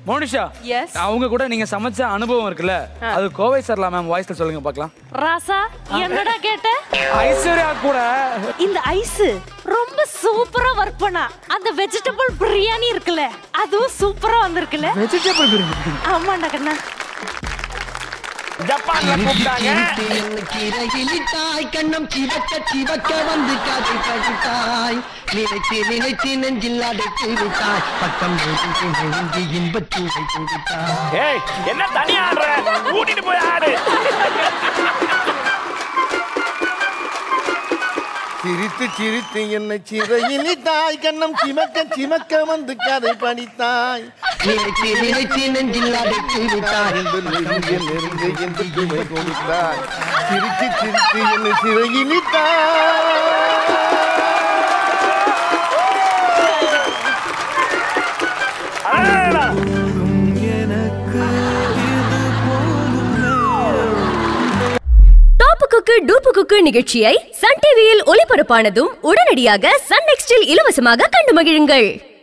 Monisha Yes. அவங்க கூட நீங்க சமைச்ச அனுபவம் இருக்குல்ல அது கோவை சரலா மேம் வாய்ஸ்ல சொல்லுங்க பார்க்கலாம் ராசா என்னடா கேட்ட ஐஸ்வர்யா கூட இந்த ஐஸ் ரொம்ப சூப்பரா ஒர்க் பண்ணா அந்த வெஜிடபிள் பிரியாணி இருக்குல்ல அதுவும் சூப்பரா வந்திருக்குல்ல வெஜிடபிள் பிரியாணி ஆமாண்டா கண்ணா ஜப்பான்ல கூப்பிட்டாங்க தாய் கண்ணம் சிவக்க சிவக்க வந்து காத்து காட்டாய் நினைத்து நினைத்து நெஞ்சில் அடைத்து விட்டாய் பக்கம் நெருங்கி இன்பத்தூரை கொடுத்தாய் ஏய் என்ன தனியா ஆடுற கூட்டிட்டு போய் ஆடு சிரித்து சிரித்து என்னை சிறையில் தாய் கண்ணம் சிமக்க சிமக்க வந்து கதை படித்தாய் நினைத்து நினைத்து நெஞ்சில் அடைத்து விட்டாய் என்று நெருங்க நெருங்க என்று துணை கொடுத்தாய் சிரித்து சிரித்து என்னை சிறையில் அடடடடா. டாப்பு குக்கு டூப்பு குக்கு நிகழ்ச்சியை சன் டிவியில் ஒளிபரப்பானதும் உடனடியாக சன் நெக்ஸ்டில் இலவசமாக கண்டு மகிழுங்கள்